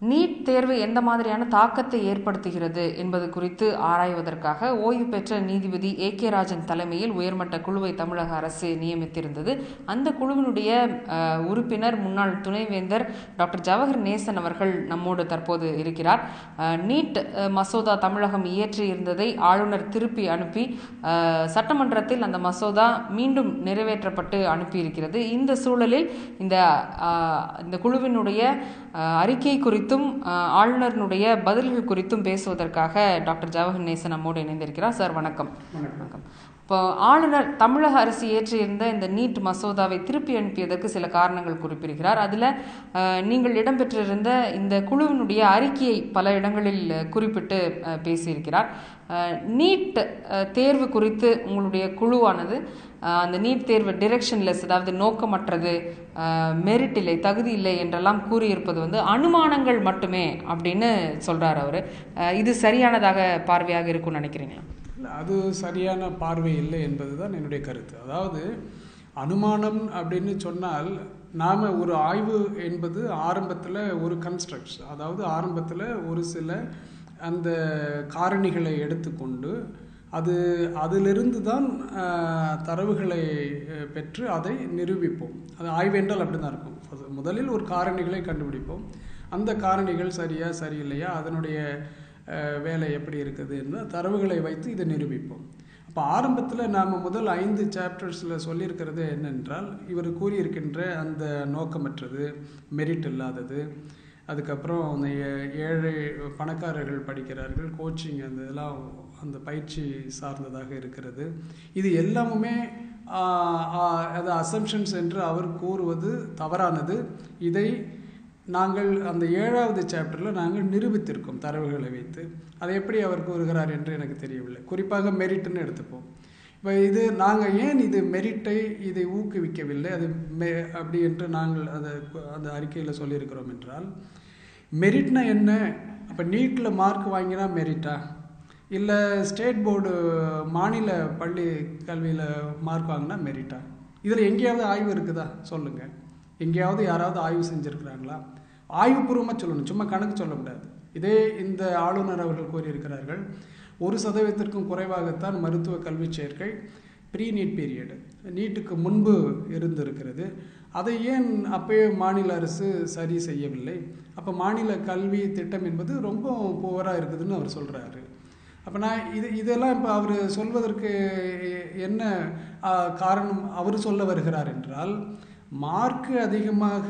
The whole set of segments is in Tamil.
நீட் தேர்வு எந்த மாதிரியான தாக்கத்தை ஏற்படுத்துகிறது என்பது குறித்து ஆராய்வதற்காக ஓய்வு பெற்ற நீதிபதி ஏ கே ராஜன் தலைமையில் உயர்மட்ட குழுவை தமிழக அரசு நியமித்திருந்தது அந்த குழுவினுடைய அஹ், உறுப்பினர் முன்னாள் துணைவேந்தர் டாக்டர் ஜவஹர் நேசன் அவர்கள் நம்மோடு தற்போது இருக்கிறார் அஹ், நீட் அஹ், மசோதா தமிழகம் இயற்றி இருந்ததை ஆளுநர் திருப்பி அனுப்பி அஹ், சட்டமன்றத்தில் அந்த மசோதா மீண்டும் நிறைவேற்றப்பட்டு அனுப்பியிருக்கிறது இந்த சூழலில் இந்த அஹ், இந்த குழுவினுடைய அஹ், அறிக்கை குறித்தும் அஹ், ஆளுநரினுடைய பதில்கள் குறித்தும் பேசுவதற்காக டாக்டர் ஜவஹர் நேசன் நம்மோடு இணைந்திருக்கிறார் சார் வணக்கம் வணக்கம் இப்போ ஆளுநர் தமிழக அரசு இயற்றியிருந்த இந்த நீட் மசோதாவை திருப்பி அனுப்பியதற்கு சில காரணங்கள் குறிப்பிடுகிறார் அதில் நீங்கள் இடம்பெற்றிருந்த இந்த குழுவினுடைய அறிக்கையை பல இடங்களில் அஹ், குறிப்பிட்டு அஹ், பேசியிருக்கிறார் அஹ், நீட் அஹ், தேர்வு குறித்து உங்களுடைய குழுவானது அஹ், அந்த நீட் தேர்வு டிரெக்ஷன்லெஸ் அதாவது நோக்கமற்றது மெரிட் இல்லை தகுதி இல்லை என்றெல்லாம் கூறியிருப்பது வந்து அனுமானங்கள் மட்டுமே அப்படின்னு சொல்றார் அவர் இது சரியானதாக பார்வையாக இருக்கும்னு நினைக்கிறீங்களா இல்ல, அது சரியான பார்வை இல்லை என்பது தான் என்னுடைய கருத்து அதாவது அனுமானம் அப்படின்னு சொன்னால் நாம் ஒரு ஆய்வு என்பது ஆரம்பத்தில் ஒரு கன்ஸ்ட்ரக்ட்ஸ் அதாவது ஆரம்பத்தில் ஒரு சில அந்த காரணிகளை எடுத்துக்கொண்டு அது அதிலிருந்து தான் ஆஹ், தரவுகளை அஹ், பெற்று அதை நிரூபிப்போம் அது ஆய்வு என்றால் அப்படி தான் இருக்கும் அது முதலில் ஒரு காரணிகளை கண்டுபிடிப்போம் அந்த காரணிகள் சரியா சரியில்லையா அதனுடைய அஹ், வேலை எப்படி இருக்குது என்று தரவுகளை வைத்து இதை நிரூபிப்போம் அப்போ ஆரம்பத்தில் நாம் முதல் ஐந்து சாப்டர்ஸில் சொல்லியிருக்கிறது என்னென்றால் இவர் கூறியிருக்கின்ற அந்த நோக்கமற்றது மெரிட் இல்லாதது அதுக்கப்புறம் அந்த ஏ- ஏழை பணக்காரர்கள் படிக்கிறார்கள் கோச்சிங் அந்த இதெல்லாம் அந்த பயிற்சி சார்ந்ததாக இருக்கிறது இது எல்லாமுமே ஆஹ், ஆஹ், அது அசம்ஷன்ஸ் என்று அவர் கூறுவது தவறானது இதை நாங்கள் அந்த ஏழாவது சாப்டரில் நாங்கள் நிரூபித்திருக்கோம் தரவுகளை வைத்து அதை எப்படி அவர் கூறுகிறார் என்று எனக்கு தெரியவில்லை குறிப்பாக மெரிட்னு எடுத்துப்போம் இப்போ இது நாங்கள் ஏன் இது மெரிட்டை இதை ஊக்குவிக்கவில்லை அது மெ அப்படி என்று நாங்கள் அதை அந்த அறிக்கையில் சொல்லியிருக்கிறோம் என்றால் மெரிட்னா என்ன அப்போ நீட்டில் மார்க் வாங்கினா மெரிட்டா இல்லை ஸ்டேட் போர்டு மாநில பள்ளி கல்வியில் மார்க் வாங்கினா மெரிட்டா இதில் எங்கேயாவது ஆய்வு இருக்குதா சொல்லுங்கள் எங்கேயாவது யாராவது ஆய்வு செஞ்சுருக்கிறாங்களா ஆய்வுபூர்வமாக சொல்லணும் சும்மா கணக்கு சொல்லக்கூடாது இதே இந்த ஆளுநர் அவர்கள் கூறியிருக்கிறார்கள் ஒரு சதவீதத்திற்கும் குறைவாகத்தான் மருத்துவ கல்வி சேர்க்கை ப்ரீ நீட் பீரியடு நீட்டுக்கு முன்பு இருந்திருக்கிறது அதை ஏன் அப்பயே மாநில அரசு சரி செய்யவில்லை அப்போ மாநில கல்வி திட்டம் என்பது ரொம்ப புவராக இருக்குதுன்னு அவர் சொல்கிறாரு அப்போ நான் இது இதெல்லாம் இப்போ அவர் சொல்வதற்கு என்ன ஆ, காரணம் அவர் சொல்ல வருகிறார் என்றால் மார்க்கு அதிகமாக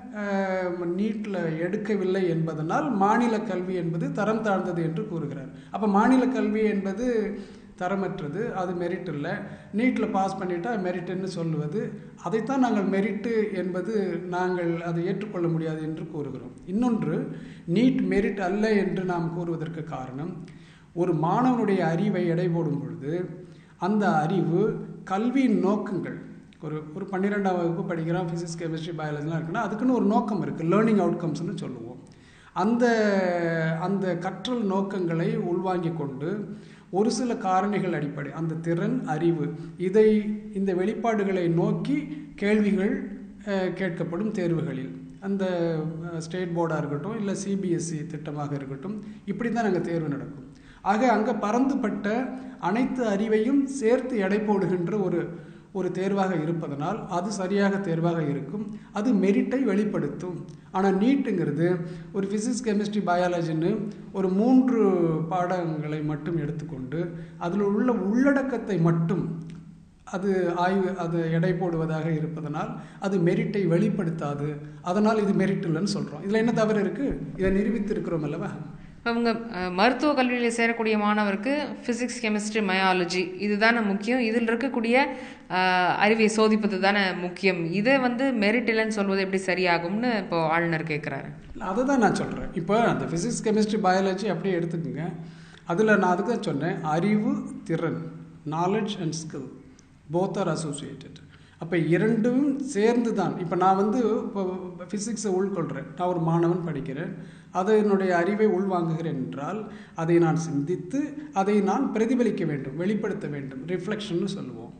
நீட்டில் எடுக்கவில்லை என்பதனால் மாநில கல்வி என்பது தரம் தாழ்ந்தது என்று கூறுகிறார் அப்போ மாநில கல்வி என்பது தரமற்றது அது மெரிட் இல்லை நீட்டில் பாஸ் பண்ணிட்டா மெரிட்டுன்னு சொல்லுவது அதைத்தான் நாங்கள் மெரிட்டு என்பது நாங்கள் அதை ஏற்றுக்கொள்ள முடியாது என்று கூறுகிறோம் இன்னொன்று நீட் மெரிட் அல்ல என்று நாம் கூறுவதற்கு காரணம் ஒரு மாணவனுடைய அறிவை எடை போடும் பொழுது அந்த அறிவு கல்வியின் நோக்கங்கள் ஒரு ஒரு பன்னிரெண்டாம் வகுப்பு படிக்கிறான் ஃபிசிக்ஸ் கெமிஸ்ட்ரி பயாலஜிலாம் இருக்குன்னா அதுக்குன்னு ஒரு நோக்கம் இருக்குது லேர்னிங் அவுட்கம்ஸ்னு சொல்லுவோம் அந்த அந்த கற்றல் நோக்கங்களை உள்வாங்கிக் கொண்டு ஒரு சில காரணிகள் அடிப்படை அந்த திறன் அறிவு இதை இந்த வெளிப்பாடுகளை நோக்கி கேள்விகள் அஹ், கேட்கப்படும் தேர்வுகளில் அந்த ஸ்டேட் போர்டாக இருக்கட்டும் இல்லை சிபிஎஸ்சி திட்டமாக இருக்கட்டும் இப்படி தான் அங்கே தேர்வு நடக்கும் ஆக அங்கே பரந்துபட்ட அனைத்து அறிவையும் சேர்த்து எடை போடுகின்ற ஒரு ஒரு தேர்வாக இருப்பதனால் அது சரியாக தேர்வாக இருக்கும் அது மெரிட்டை வெளிப்படுத்தும் ஆனால் நீட்டுங்கிறது ஒரு ஃபிசிக்ஸ் கெமிஸ்ட்ரி பயாலஜின்னு ஒரு மூன்று பாடங்களை மட்டும் எடுத்துக்கொண்டு அதில் உள்ள உள்ளடக்கத்தை மட்டும் அது ஆய்வு அது எடை போடுவதாக இருப்பதனால் அது மெரிட்டை வெளிப்படுத்தாது அதனால் இது மெரிட் இல்லைன்னு சொல்கிறோம் இதில் என்ன தவறு இருக்குது இதை நிரூபித்திருக்கிறோம் அல்லவா இப்போ அவங்க அஹ், மருத்துவ கல்வியில் சேரக்கூடிய மாணவருக்கு ஃபிசிக்ஸ் கெமிஸ்ட்ரி மயாலஜி இதுதானே முக்கியம் இதில் இருக்கக்கூடிய அஹ், அறிவை சோதிப்பது தானே முக்கியம் இதை வந்து மெரிட் இல்லைன்னு சொல்வது எப்படி சரியாகும்னு இப்போ ஆளுநர் கேட்குறாரு அதை தான் நான் சொல்கிறேன் இப்போ அந்த ஃபிசிக்ஸ் கெமிஸ்ட்ரி பயாலஜி அப்படியே எடுத்துக்கோங்க அதில் நான் அதுக்கு தான் சொன்னேன் அறிவு திறன் knowledge and skill both are associated அப்போ இரண்டும் சேர்ந்து தான் இப்போ நான் வந்து இப்போ ஃபிசிக்ஸை உள்கொள்கிறேன் நான் ஒரு மாணவன் படிக்கிறேன் அதை என்னுடைய அறிவை உள்வாங்குகிறேன் என்றால் அதை நான் சிந்தித்து அதை நான் பிரதிபலிக்க வேண்டும் வெளிப்படுத்த வேண்டும் ரிஃப்ளெக்ஷன்னு சொல்லுவோம்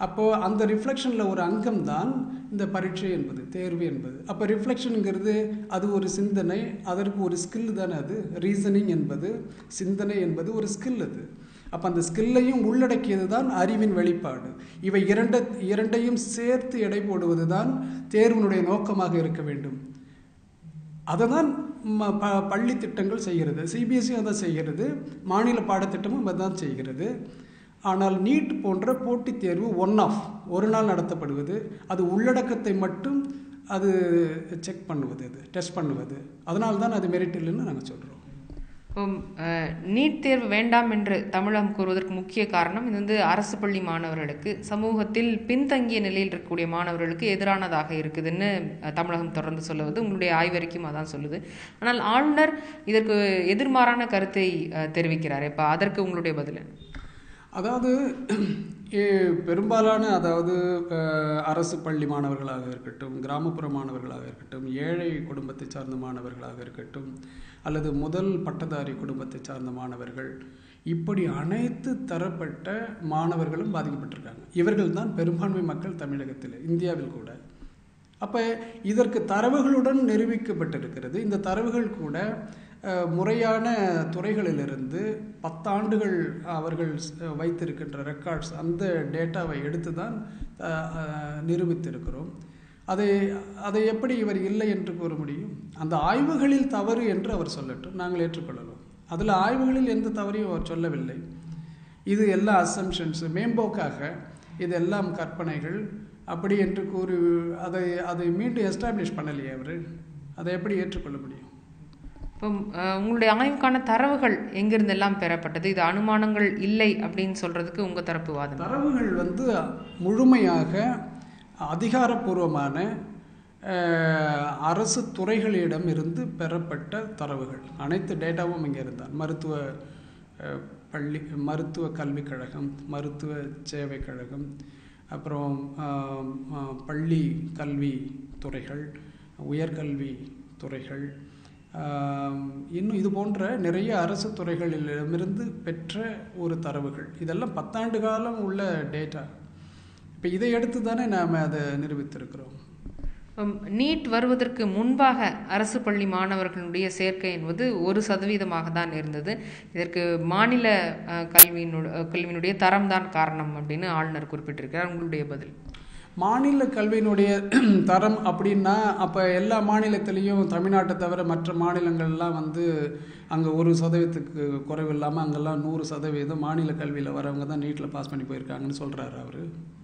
அப்போது அந்த ரிஃப்ளெக்ஷனில் ஒரு அங்கம் தான் இந்த பரீட்சை என்பது தேர்வு என்பது அப்போ ரிஃப்ளெக்ஷனுங்கிறது அது ஒரு சிந்தனை அதற்கு ஒரு ஸ்கில் தானே அது ரீசனிங் என்பது சிந்தனை என்பது ஒரு ஸ்கில் அது அப்போ அந்த ஸ்கில்லையும் உள்ளடக்கியது தான் அறிவின் வெளிப்பாடு இவை இரண்ட இரண்டையும் சேர்த்து எடை போடுவது தான் தேர்வினுடைய நோக்கமாக இருக்க வேண்டும் அதை தான் ம ப பள்ளி திட்டங்கள் செய்கிறது சிபிஎஸ்சி அதை செய்கிறது மாநில பாடத்திட்டமும் அதான் செய்கிறது ஆனால் நீட் போன்ற போட்டித் தேர்வு ஒன் ஆஃப் ஒரு நாள் நடத்தப்படுவது அது உள்ளடக்கத்தை மட்டும் அது செக் பண்ணுவது அது டெஸ்ட் பண்ணுவது அதனால தான் அது மெரிட் இல்லைன்னு நாங்கள் சொல்கிறோம் இப்போ நீட் தேர்வு வேண்டாம் என்று தமிழகம் கூறுவதற்கு முக்கிய காரணம் இது வந்து அரசு பள்ளி மாணவர்களுக்கு சமூகத்தில் பின்தங்கிய நிலையில் இருக்கக்கூடிய மாணவர்களுக்கு எதிரானதாக இருக்குதுன்னு தமிழகம் தொடர்ந்து சொல்லுவது உங்களுடைய ஆய்வறிக்கையும் அதான் சொல்லுது ஆனால் ஆளுநர் இதற்கு எதிர்மாறான கருத்தை தெரிவிக்கிறார் இப்போ அதற்கு உங்களுடைய பதில் அதாவது பெரும்பாலான அதாவது அரசு பள்ளி மாணவர்களாக இருக்கட்டும் கிராமப்புற மாணவர்களாக இருக்கட்டும் ஏழை குடும்பத்தை சார்ந்த மாணவர்களாக இருக்கட்டும் அல்லது முதல் பட்டதாரி குடும்பத்தை சார்ந்த மாணவர்கள் இப்படி அனைத்து தரப்பட்ட மாணவர்களும் பாதிக்கப்பட்டிருக்காங்க இவர்கள் தான் பெரும்பான்மை மக்கள் தமிழகத்தில் இந்தியாவில் கூட அப்போ இதற்கு தரவுகளுடன் நிரூபிக்கப்பட்டிருக்கிறது இந்த தரவுகள் கூட முறையான துறைகளிலிருந்து பத்தாண்டுகள் அவர்கள் வைத்திருக்கின்ற ரெக்கார்ட்ஸ் அந்த டேட்டாவை எடுத்து தான் நிரூபித்திருக்கிறோம் அதை அதை எப்படி இவர் இல்லை என்று கூற முடியும் அந்த ஆய்வுகளில் தவறு என்று அவர் சொல்லட்டும் நாங்கள் ஏற்றுக்கொள்ளலாம் அதில் ஆய்வுகளில் எந்த தவறையும் அவர் சொல்லவில்லை இது எல்லா அசம்ஷன்ஸ் மேம்போக்காக இதெல்லாம் கற்பனைகள் அப்படி என்று கூறி அதை அதை மீண்டும் எஸ்டாப்ளிஷ் பண்ணலையே அவர் அதை எப்படி ஏற்றுக்கொள்ள முடியும் இப்போ உங்களுடைய ஆய்வுக்கான தரவுகள் எங்கிருந்தெல்லாம் பெறப்பட்டது இது அனுமானங்கள் இல்லை அப்படின்னு சொல்றதுக்கு உங்க தரப்பு வாதம் தரவுகள் வந்து முழுமையாக அதிகாரப்பூர்வமான அரசு துறைகளிடம் இருந்து பெறப்பட்ட தரவுகள் அனைத்து டேட்டாவும் இங்கே இருந்தால் மருத்துவ பள்ளி மருத்துவ கல்விக் கழகம் மருத்துவ சேவை கழகம் அப்புறம் பள்ளி கல்வி துறைகள் உயர்கல்வி துறைகள் இன்னும் இது போன்ற நிறைய அரசு துறைகளிடமிருந்து பெற்ற ஒரு தரவுகள் இதெல்லாம் பத்தாண்டு காலம் உள்ள டேட்டா இப்போ இதை எடுத்து தானே நாம் அதை நிரூபித்திருக்கிறோம் நீட் வருவதற்கு முன்பாக அரசு பள்ளி மாணவர்களுடைய சேர்க்கை என்பது ஒரு சதவீதமாக தான் இருந்தது இதற்கு மாநில கல்வியினுடைய கல்வியினுடைய தரம் தான் காரணம் அப்படின்னு ஆளுநர் குறிப்பிட்டிருக்கிறார் உங்களுடைய பதில் மாநில கல்வியினுடைய தரம் அப்படின்னா அப்போ எல்லா மாநிலத்திலையும் தமிழ்நாட்டை தவிர மற்ற மாநிலங்கள்லாம் வந்து அங்கே ஒரு சதவீதத்துக்கு குறைவு இல்லாமல் அங்கெல்லாம் நூறு சதவீதம் மாநில கல்வியில் வரவங்க தான் நீட்டில் பாஸ் பண்ணி போயிருக்காங்கன்னு சொல்கிறாரு அவர்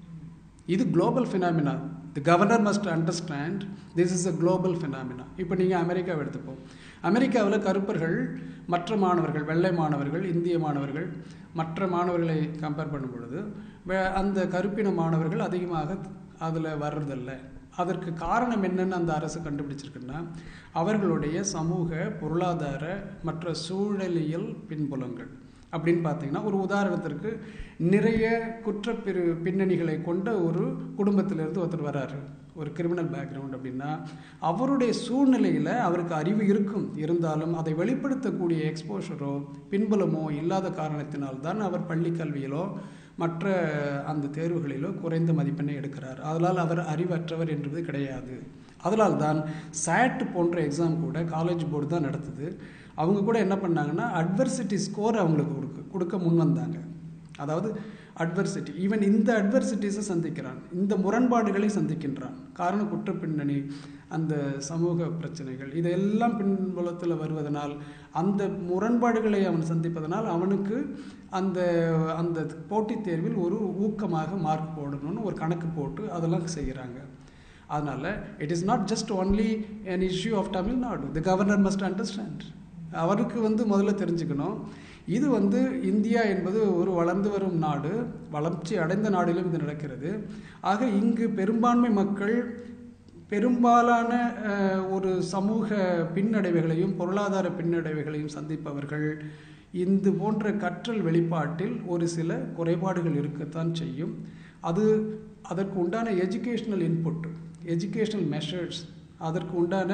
இது global phenomena the governor must understand this is a global phenomena இப்போ நீங்கள் அமெரிக்காவை எடுத்துப்போம் அமெரிக்காவில் கருப்பர்கள் மற்ற மாணவர்கள் வெள்ளை மாணவர்கள் இந்திய மாணவர்கள் மற்ற மாணவர்களை கம்பேர் பண்ணும் பொழுது அந்த கருப்பின மாணவர்கள் அதிகமாக அதில் வர்றதில்லை அதற்கு காரணம் என்னன்னு அந்த அரசு கண்டுபிடிச்சிருக்குன்னா அவர்களுடைய சமூக பொருளாதார மற்ற சூழலியல் பின்புலங்கள் அப்படின்னு பார்த்தீங்கன்னா ஒரு உதாரணத்திற்கு நிறைய குற்றப்பிரி பின்னணிகளை கொண்ட ஒரு குடும்பத்திலிருந்து ஒருத்தர் வராரு ஒரு கிரிமினல் பேக்ரவுண்ட் அப்படின்னா அவருடைய சூழ்நிலையில் அவருக்கு அறிவு இருக்கும் இருந்தாலும் அதை வெளிப்படுத்தக்கூடிய எக்ஸ்போஷரோ பின்புலமோ இல்லாத காரணத்தினால்தான் அவர் பள்ளி கல்வியிலோ மற்ற அந்த தேர்வுகளிலோ குறைந்த மதிப்பெண்ணை எடுக்கிறார் அதனால் அவர் அறிவற்றவர் என்பது கிடையாது அதனால் தான் சேட் போன்ற எக்ஸாம் கூட காலேஜ் போர்டு தான் நடத்துது அவங்க கூட என்ன பண்ணாங்கன்னா அட்வர்சிட்டி ஸ்கோர் அவங்களுக்கு கொடுக்க கொடுக்க முன் வந்தாங்க அதாவது அட்வர்சிட்டி ஈவன் இந்த அட்வர்சிட்டிஸை சந்திக்கிறான் இந்த முரண்பாடுகளை சந்திக்கின்றான் காரண குற்ற பின்னணி அந்த சமூக பிரச்சனைகள் இதெல்லாம் பின்புலத்தில் வருவதனால் அந்த முரண்பாடுகளை அவன் சந்திப்பதனால் அவனுக்கு அந்த அந்த போட்டித் தேர்வில் ஒரு ஊக்கமாக மார்க் போடணும்னு ஒரு கணக்கு போட்டு அதெல்லாம் செய்கிறாங்க அதனால் it is not just only an issue of Tamil Nadu the governor must understand அவருக்கு வந்து முதல்ல தெரிஞ்சுக்கணும் இது வந்து இந்தியா என்பது ஒரு வளர்ந்து வரும் நாடு வளர்ச்சி அடைந்த நாடிலும் இது நடக்கிறது ஆக இங்கு பெரும்பான்மை மக்கள் பெரும்பாலான அஹ், ஒரு சமூக பின்னடைவுகளையும் பொருளாதார பின்னடைவுகளையும் சந்திப்பவர்கள் இந்த போன்ற கற்றல் வெளிப்பாட்டில் ஒரு சில குறைபாடுகள் இருக்கத்தான் செய்யும் அது அதற்கு உண்டான எஜுகேஷ்னல் இன்புட் எஜுகேஷ்னல் மெஷர்ஸ் அதற்கு உண்டான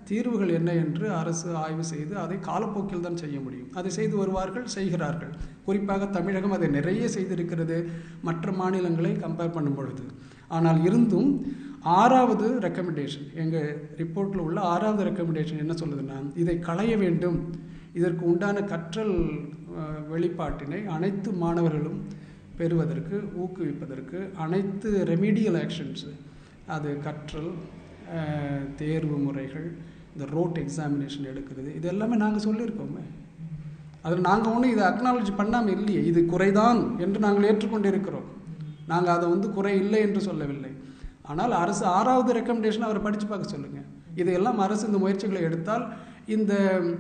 தீர்வுகள் என்ன என்று அரசு ஆய்வு செய்து அதை காலப்போக்கில் தான் செய்ய முடியும் அதை செய்து வருவார்கள் செய்கிறார்கள் குறிப்பாக தமிழகம் அதை நிறைய செய்திருக்கிறது மற்ற மாநிலங்களை கம்பேர் பண்ணும் பொழுது ஆனால் இருந்தும் ஆறாவது ரெக்கமெண்டேஷன் எங்கள் ரிப்போர்ட்டில் உள்ள ஆறாவது ரெக்கமெண்டேஷன் என்ன சொல்லுதுன்னா இதை களைய வேண்டும் இதற்கு உண்டான கற்றல் அஹ், வெளிப்பாட்டினை அனைத்து மாணவர்களும் பெறுவதற்கு ஊக்குவிப்பதற்கு அனைத்து ரெமிடியல் ஆக்ஷன்ஸ் அது கற்றல் அஹ், தேர்வு முறைகள் இந்த ரோட் எக்ஸாமினேஷன் எடுக்கிறது இது எல்லாமே நாங்கள் சொல்லியிருக்கோமே அதில் நாங்கள் ஒன்றும் இதை அக்னாலஜி பண்ணாமல் இல்லையே இது குறைதான் என்று நாங்கள் ஏற்றுக்கொண்டு இருக்கிறோம் நாங்கள் அதை வந்து குறை இல்லை என்று சொல்லவில்லை ஆனால் அரசு ஆறாவது ரெக்கமெண்டேஷன் அவரை படித்து பார்க்க சொல்லுங்கள் இதையெல்லாம் அரசு இந்த முயற்சிகளை எடுத்தால் இந்த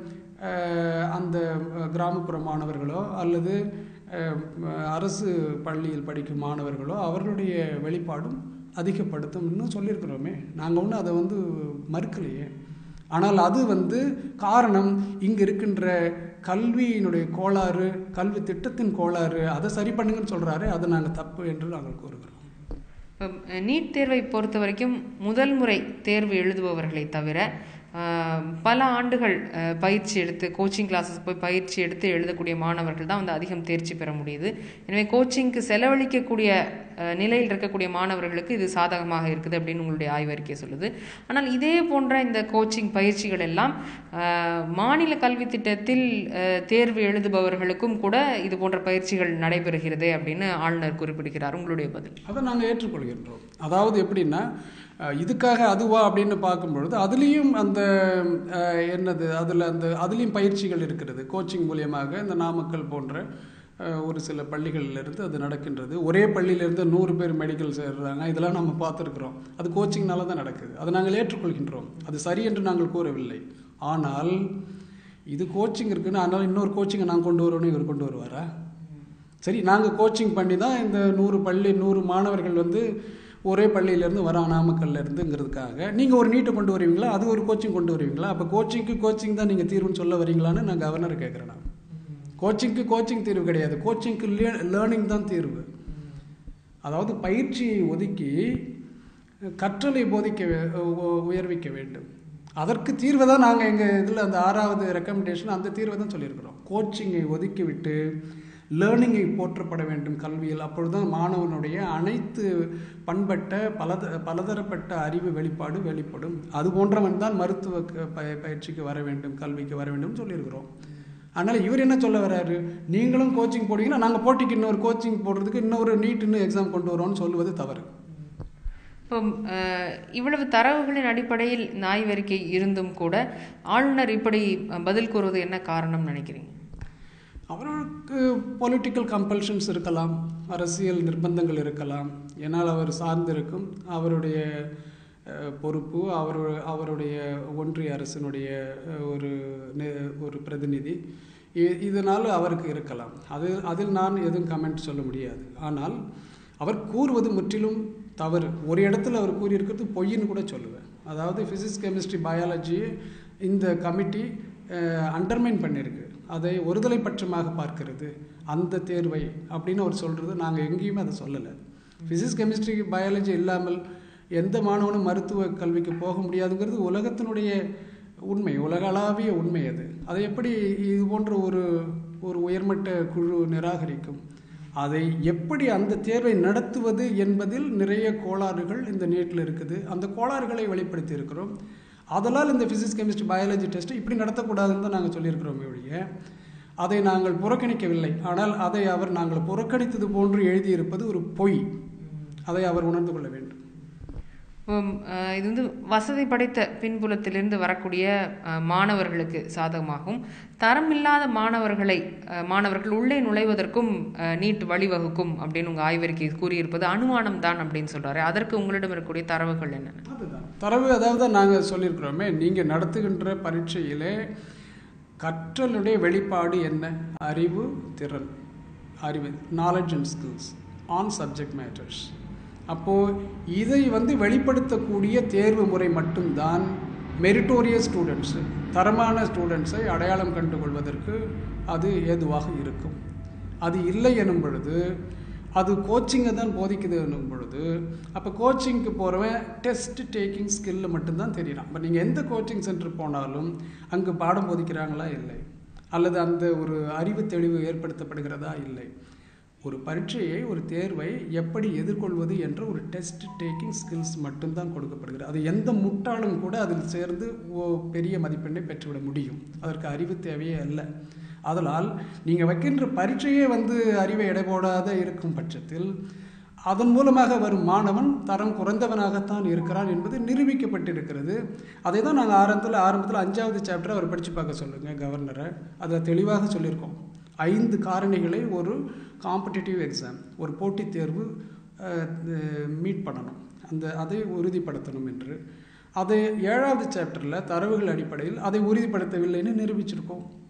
அஹ், அந்த அஹ், கிராமப்புற மாணவர்களோ அல்லது அஹ், அரசு பள்ளியில் படிக்கும் மாணவர்களோ அவர்களுடைய வெளிப்பாடும் அதிகப்படுத்தும் இன்னும் சொல்லியிருக்கிறோமே நாங்கள் ஒன்றும் அதை வந்து மறுக்கலையே ஆனால் அது வந்து காரணம் இங்கே இருக்கின்ற கல்வியினுடைய கோளாறு கல்வி திட்டத்தின் கோளாறு அதை சரி பண்ணுங்கன்னு சொல்கிறாரு அதை நாங்கள் தப்பு என்று நாங்கள் கூறுகிறோம் இப்போ நீட் தேர்வை பொறுத்த வரைக்கும் முதல் முறை தேர்வு எழுதுபவர்களை தவிர அஹ், பல ஆண்டுகள் அஹ், பயிற்சி எடுத்து கோச்சிங் கிளாஸஸ் போய் பயிற்சி எடுத்து எழுதக்கூடிய மாணவர்கள் தான் வந்து அதிகம் தேர்ச்சி பெற முடியுது எனவே கோச்சிங்க்கு செலவழிக்கக்கூடிய அஹ், நிலையில் இருக்கக்கூடிய மாணவர்களுக்கு இது சாதகமாக இருக்குது அப்படின்னு உங்களுடைய ஆய்வறிக்கை சொல்லுது ஆனால் இதே போன்ற இந்த கோச்சிங் பயிற்சிகள் எல்லாம் அஹ், மாநில கல்வி திட்டத்தில் அஹ், தேர்வு எழுதுபவர்களுக்கும் கூட இது போன்ற பயிற்சிகள் நடைபெறுகிறது அப்படின்னு ஆளுநர் குறிப்பிடுகிறார் உங்களுடைய பதில் அதை நாங்கள் ஏற்றுக்கொள்கின்றோம் அதாவது எப்படின்னா அஹ், இதுக்காக அதுவா அப்படின்னு பார்க்கும்பொழுது அதுலேயும் அந்த அஹ், என்னது அதில் அந்த அதுலேயும் பயிற்சிகள் இருக்கிறது கோச்சிங் மூலியமாக இந்த நாமக்கல் போன்ற அஹ், ஒரு சில பள்ளிகளிலிருந்து அது நடக்கின்றது ஒரே பள்ளியிலேருந்து நூறு பேர் மெடிக்கல் சேர்றாங்க இதெல்லாம் நம்ம பார்த்துருக்குறோம் அது கோச்சிங்னால தான் நடக்குது அதை நாங்கள் ஏற்றுக்கொள்கின்றோம் அது சரி என்று நாங்கள் கூறவில்லை ஆனால் இது கோச்சிங் இருக்குன்னு அதனால் இன்னொரு கோச்சிங்கை நான் கொண்டு வரணும்னு இவர் கொண்டு வருவாரா சரி நாங்கள் கோச்சிங் பண்ணி தான் இந்த நூறு பள்ளி நூறு மாணவர்கள் வந்து ஒரே பள்ளியிலேருந்து வரான் நாமக்கல்ல இருந்துங்கிறதுக்காக நீங்கள் ஒரு நீட்டை கொண்டு வருவீங்களா அது ஒரு கோச்சிங் கொண்டு வருவீங்களா அப்போ கோச்சிங்க்கு கோச்சிங் தான் நீங்கள் தீர்வுன்னு சொல்ல வரீங்களான்னு நான் கவர்னர் கேட்குறேன் நான் கோச்சிங்க்கு கோச்சிங் தீர்வு கிடையாது கோச்சிங்க்கு லேர்னிங் தான் தீர்வு அதாவது பயிற்சியை ஒதுக்கி கற்றலை போதிக்க வே- உ- உயர்விக்க வேண்டும் அதற்கு தீர்வை தான் நாங்கள் எங்கள் இதில் அந்த ஆறாவது ரெக்கமெண்டேஷன் அந்த தீர்வை தான் சொல்லியிருக்கிறோம் கோச்சிங்கை ஒதுக்கிவிட்டு லேர்னிங்கை போற்றப்பட வேண்டும் கல்வியில் அப்பொழுதுதான் மாணவனுடைய அனைத்து பண்பட்ட பலத பலதரப்பட்ட அறிவு வெளிப்பாடு வெளிப்படும் அது போன்றவன் தான் மருத்துவ க- பய பயிற்சிக்கு வர வேண்டும் கல்விக்கு வர வேண்டும் சொல்லியிருக்கிறோம் அதனால் இவர் என்ன சொல்ல வர்றாரு நீங்களும் கோச்சிங் போடுவீங்கன்னா நாங்கள் போட்டிக்கு இன்னொரு கோச்சிங் போடுறதுக்கு இன்னொரு நீட் இன்னும் எக்ஸாம் கொண்டு வரோம்னு சொல்லுவது தவறு இப்போ அஹ், இவ்வளவு தரவுகளின் அடிப்படையில் இந்த ஆய்வறிக்கை இருந்தும் கூட ஆளுநர் இப்படி அஹ், பதில் கூறுவது என்ன காரணம் நினைக்கிறீங்க அவர்களுக்கு பொலிட்டிக்கல் கம்பல்ஷன்ஸ் இருக்கலாம் அரசியல் நிர்பந்தங்கள் இருக்கலாம் ஏன்னால் அவர் சார்ந்திருக்கும் அவருடைய அஹ், பொறுப்பு அவர் அவருடைய ஒன்றிய அரசினுடைய அஹ், ஒரு நி- ஒரு பிரதிநிதி இ- இதனால் அவருக்கு இருக்கலாம் அது அதில் நான் எதுவும் கமெண்ட் சொல்ல முடியாது ஆனால் அவர் கூறுவது முற்றிலும் தவறு ஒரு இடத்துல அவர் கூறியிருக்கிறது பொய்ன்னு கூட சொல்லுவேன் அதாவது ஃபிசிக்ஸ் கெமிஸ்ட்ரி பயாலஜி இந்த கமிட்டி அண்டர்மைன் பண்ணியிருக்கு அதை ஒருதலை பட்சமாக பார்க்கிறது அந்த தேர்வை அப்படின்னு அவர் சொல்கிறது நாங்கள் எங்கேயுமே அதை சொல்லலை ஃபிசிக்ஸ் கெமிஸ்ட்ரி பயாலஜி இல்லாமல் எந்த மாணவனும் மருத்துவ கல்விக்கு போக முடியாதுங்கிறது உலகத்தினுடைய உண்மை உலகளாவிய உண்மை அது அதை எப்படி இது போன்ற ஒரு ஒரு உயர்மட்ட குழு நிராகரிக்கும் அதை எப்படி அந்த தேர்வை நடத்துவது என்பதில் நிறைய கோளாறுகள் இந்த நீட்டில் இருக்குது அந்த கோளாறுகளை வெளிப்படுத்தி இருக்கிறோம் அதனால் இந்த ஃபிசிக்ஸ் கெமிஸ்ட்ரி பயாலஜி டெஸ்ட்டை இப்படி நடத்தக்கூடாதுன்னு தான் நாங்கள் சொல்லியிருக்கிறோம் ஒழிய அதை நாங்கள் புறக்கணிக்கவில்லை ஆனால் அதை அவர் நாங்கள் புறக்கணித்தது போன்று எழுதியிருப்பது ஒரு பொய் அதை அவர் உணர்ந்து கொள்ள வேண்டும் உம், அஹ், இது வந்து வசதி படைத்த பின்புலத்திலிருந்து வரக்கூடிய அஹ், மாணவர்களுக்கு சாதகமாகும் தரமில்லாத மாணவர்களை அஹ், மாணவர்கள் உள்ளே நுழைவதற்கும் அஹ், நீட் வழிவகுக்கும் அப்படின்னு உங்கள் ஆய்வறிக்கை கூறியிருப்பது அனுமானம் தான் அப்படின்னு சொல்றாரு அதற்கு உங்களிடம் இருக்கக்கூடிய தரவுகள் என்னென்ன அதுதான் தரவு அதாவது நாங்கள் சொல்லியிருக்கிறோமே நீங்கள் நடத்துகின்ற பரீட்சையிலே கற்றலுடைய வெளிப்பாடு என்ன அறிவு திறன் அறிவு knowledge and skills on subject matters அப்போது இதை வந்து வெளிப்படுத்தக்கூடிய தேர்வு முறை மட்டும்தான் மெரிட்டோரியஸ் ஸ்டூடெண்ட்ஸு தரமான ஸ்டூடெண்ட்ஸை அடையாளம் கண்டு கொள்வதற்கு அது ஏதுவாக இருக்கும் அது இல்லை எனும் பொழுது அது கோச்சிங்கை தான் போதிக்குதுன்னும் பொழுது அப்போ கோச்சிங்க்கு போகிறவன் டெஸ்ட் டேக்கிங் ஸ்கில்ல மட்டும்தான் தெரியலாம் இப்போ நீங்கள் எந்த கோச்சிங் சென்டர் போனாலும் அங்கே பாடம் போதிக்கிறாங்களா இல்லை அல்லது அந்த ஒரு அறிவு தெளிவு ஏற்படுத்தப்படுகிறதா இல்லை ஒரு பரீட்சையை ஒரு தேர்வை எப்படி எதிர்கொள்வது என்ற ஒரு டெஸ்ட் டேக்கிங் ஸ்கில்ஸ் மட்டும்தான் கொடுக்கப்படுகிறது அது எந்த முட்டாளும் கூட அதில் சேர்ந்து ஓ பெரிய மதிப்பெண்ணை பெற்றுவிட முடியும் அதற்கு அறிவு தேவையே அல்ல அதனால் நீங்கள் வைக்கின்ற பரீட்சையே வந்து அறிவை எடை போடாத இருக்கும் பட்சத்தில் அதன் மூலமாக வரும் மாணவன் தரம் குறைந்தவனாகத்தான் இருக்கிறான் என்பது நிரூபிக்கப்பட்டிருக்கிறது அதை தான் நாங்கள் ஆரம்பத்தில் ஆரம்பத்தில் அஞ்சாவது சாப்டர் அவர் படித்து பார்க்க சொல்லுங்கள் கவர்னரை அதில் தெளிவாக சொல்லியிருக்கோம் ஐந்து காரணிகளை ஒரு காம்படிட்டிவ் எக்ஸாம் ஒரு போட்டித் தேர்வு மீட் பண்ணணும் அந்த அதை உறுதிப்படுத்தணும் என்று அதை ஏழாவது சாப்டரில் தரவுகள் அடிப்படையில் அதை உறுதிப்படுத்தவில்லைன்னு நிரூபிச்சிருக்கோம்